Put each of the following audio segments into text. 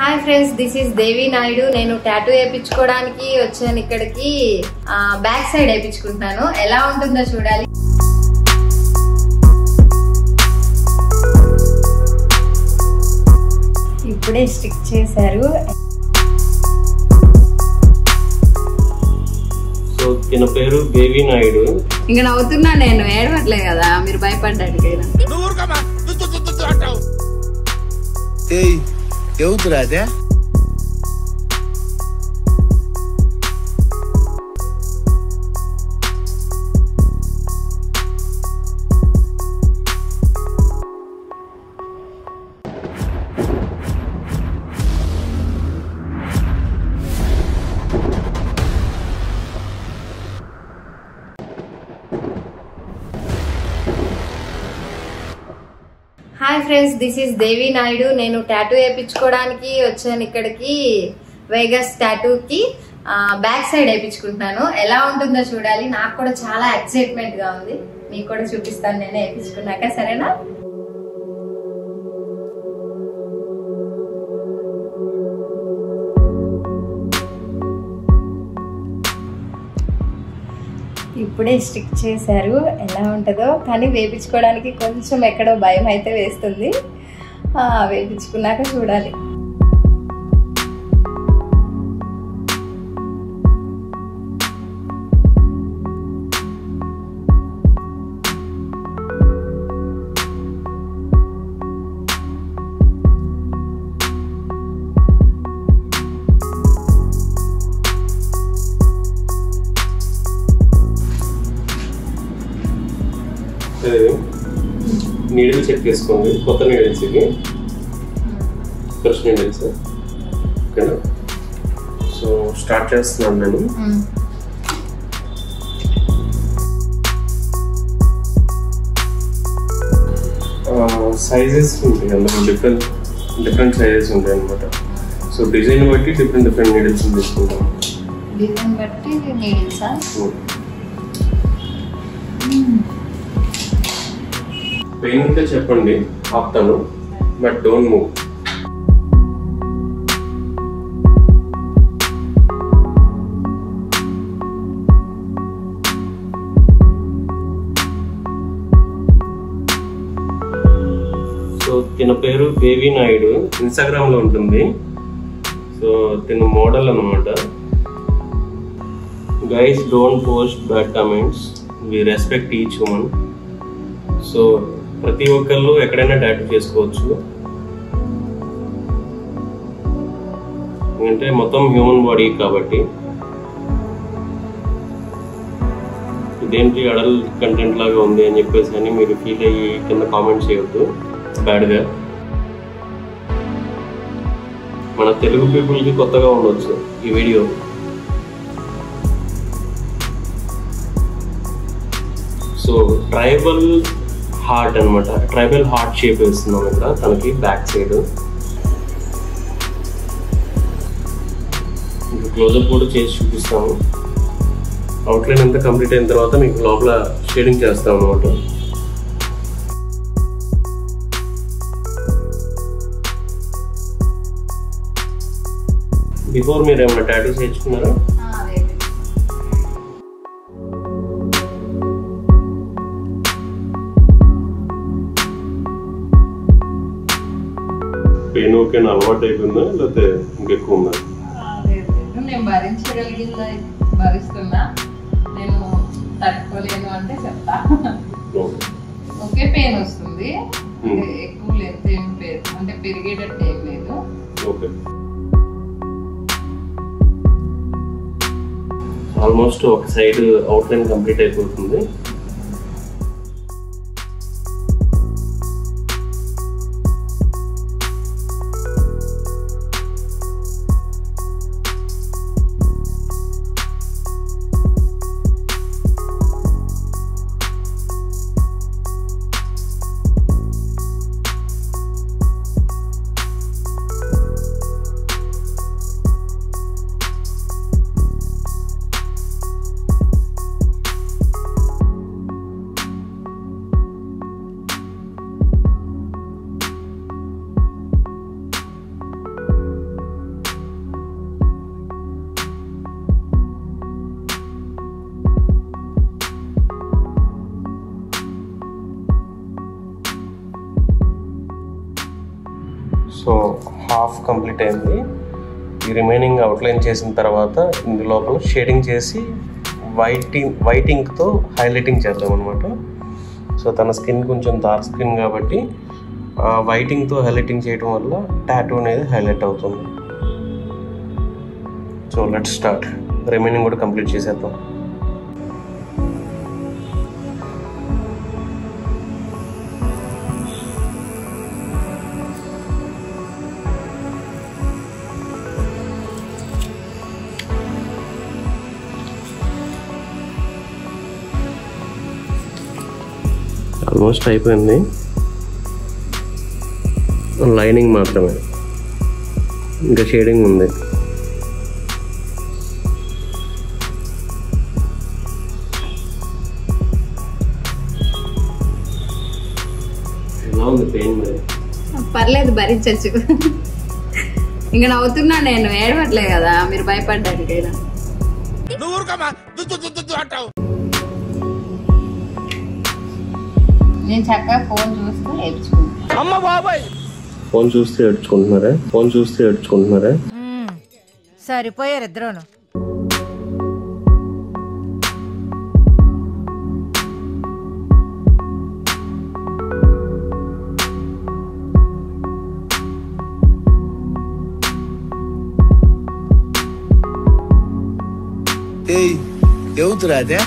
Hi friends this is Devi Naidu నేను tattoo వేయించుకోవడానికి వచ్చాను ఇక్కడికి బ్యాక్ సైడ్ వేయించుకుంటున్నాను ఎలా ఉంటుందో చూడాలి ఇప్పుడే స్టిక్ చేశారు సో తిన పేరు దేవి నాయుడు ఇంకా నవ్వుతున్నా నేను ఏడవట్లే కదా మీరు భయపడ్డానికైనా ఏయ్ ఎవతురా అదే hi friends this is Devi Naidu నేను టాటూ వేయించుకోవడానికి వచ్చాను ఇక్కడికి వేగస్ టాటూకి బ్యాక్ సైడ్ వేయించుకుంటున్నాను ఎలా ఉంటుందో చూడాలి నాకు కూడా చాలా ఎక్సైట్మెంట్ గా ఉంది మీకు కూడా చూపిస్తాను నేను వేయించుకున్నాక సరేనా ఇప్పుడే స్టిక్ చేశారు ఎలా ఉంటుందో కానీ వేపించుకోవడానికి కొంచెం ఎక్కడో భయం అయితే వేస్తుంది ఆ, వేపించుకున్నాక చూడాలి నీడిల్ చెక్ చేసుకోండి కొత్త నీడిల్స్ ఇవి ఫ్రెష్ నీడిల్స్ ఓకేనా సో స్టార్ట్ చేస్తున్నాను నేను సైజెస్ ఉంటాయి అందులో డిఫరెంట్ డిఫరెంట్ సైజెస్ ఉంటాయి అనమాట సో డిజైన్ బట్టి డిఫరెంట్ డిఫరెంట్ నీడిల్స్ తీసుకుంటాం డిజైన్ బట్టి నీడిల్సా పెయిన్ ఉంటే చెప్పండి ఆపుతాను బట్ డోంట్ మూవ్ సో తిన పేరు దేవి నాయుడు ఇన్స్టాగ్రామ్ లో ఉంటుంది సో తిన మోడల్ అన్నమాట guys don't post bad comments we respect each human so ప్రతి ఒక్కళ్ళు ఎక్కడైనా టాటూ చేసుకోవచ్చు అంటే మొత్తం హ్యూమన్ బాడీ కాబట్టి ఇదేంటి అడల్ కంటెంట్ లాగా ఉంది అని చెప్పేసి అని మీరు ఫీల్ అయ్యి కింద కామెంట్ చేయొద్దు బ్యాడ్గా మన తెలుగు పీపుల్కి కొత్తగా ఉండొచ్చు ఈ వీడియో సో ట్రైబల్ హార్ట్ అన్నమాట ట్రైబల్ హార్ట్ షేప్ వేస్తున్నాం ఇక్కడ తనకి బ్యాక్ సైడ్ ఇంకా క్లోజప్ కూడా చేసి చూపిస్తాము అవుట్లైన్ అంతా కంప్లీట్ అయిన తర్వాత మీకు లోపల షేడింగ్ చేస్తాం అనమాట బిఫోర్ మీరు ఏమైనా టాటూస్ చేయించుకున్నారా పెయిన్ ఓకే అలవాటు అయిపోయిందా లేకపోతే ఇంకెక్కువ ఉందా నేను భరించగలిగిందా భరిస్తున్నా నేను తట్టుకోలేను అంటే చెప్తా ఓకే. ఒకే పెయిన్ వస్తుంది Hmm. ఎక్కువ లెంత్ ఏం లేదు అంటే పెరిగేటట్టు ఏం లేదు ఓకే ఆల్మోస్ట్ ఒక సైడ్ అవుట్లైన్ కంప్లీట్ అయిపోతుంది సో హాఫ్ కంప్లీట్ అయింది ఈ రిమైనింగ్ అవుట్లైన్ చేసిన తర్వాత ఇందు లోపల షేడింగ్ చేసి వైటింగ్ వైట్ ఇంక్తో హైలైటింగ్ చేద్దాం అనమాట సో తన స్కిన్ కొంచెం డార్క్ స్కిన్ కాబట్టి వైటింగ్తో హైలైటింగ్ చేయడం వల్ల టాటూ అనేది హైలైట్ అవుతుంది సో లెట్ స్టార్ట్ రిమైనింగ్ కూడా కంప్లీట్ చేసేద్దాం ఆల్మోస్ట్ అయిపోయింది లైనింగ్ మాత్రమే ఇంకా షేడింగ్ ఉంది ఎలా ఉంది పెయిన్ మరి పర్లేదు భరించచ్చు ఇంకా నవ్వుతున్నా నేను ఏడవట్లే కదా మీరు భయపడ్డానికైనా నువ్వు ఊరుకోమా దుద్దు దుద్దు దుద్దు అంటావు నేను చక్కగా ఫోన్ చూస్తూ నేర్చుకుంటాను అమ్మ బాబాయ్ ఫోన్ చూస్తే ఏడ్చుకుంటున్నారా ఫోన్ చూస్తే ఏడ్చుకుంటున్నారా సరిపోయారు ఇద్దరును ఏయ్ ఎవతురా అదే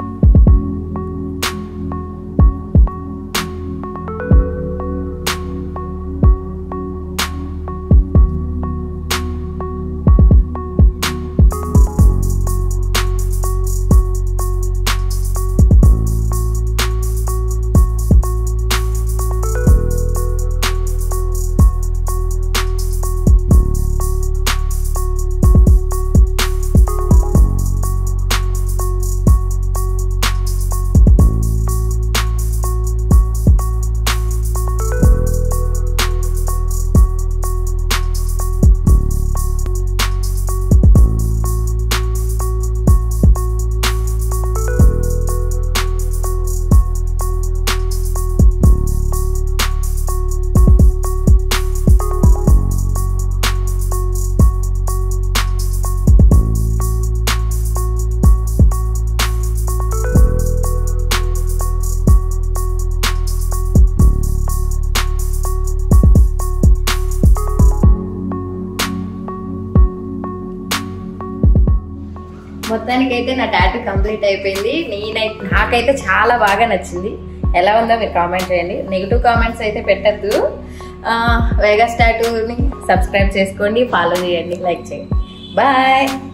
మొత్తానికైతే నా టాటూ కంప్లీట్ అయిపోయింది నేనైతే నాకైతే చాలా బాగా నచ్చింది ఎలా ఉందో మీరు కామెంట్ చేయండి నెగిటివ్ కామెంట్స్ అయితే పెట్టద్దు వేగస్ టాటూని సబ్స్క్రైబ్ చేసుకోండి ఫాలో చేయండి లైక్ చేయండి బాయ్